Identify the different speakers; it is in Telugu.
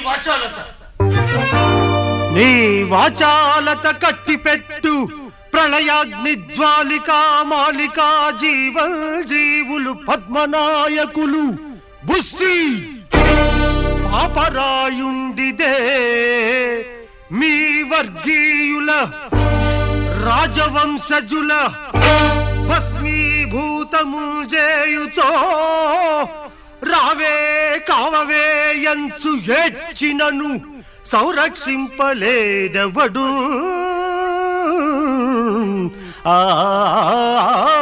Speaker 1: వాచాలత
Speaker 2: నీ వాచాలత కట్టిపెట్టు ప్రళయాగ్ని జ్వాలికా మాలికా జీవ జీవులు పద్మనాయకులు బుస్సి పాపరాయుండిదే మీ వర్గీయుల రాజవంశజుల భస్మీభూతము చేయుచో రావే కావవే ఎంచు ఏడ్చినను సంరక్షింపలేదవడు ఆ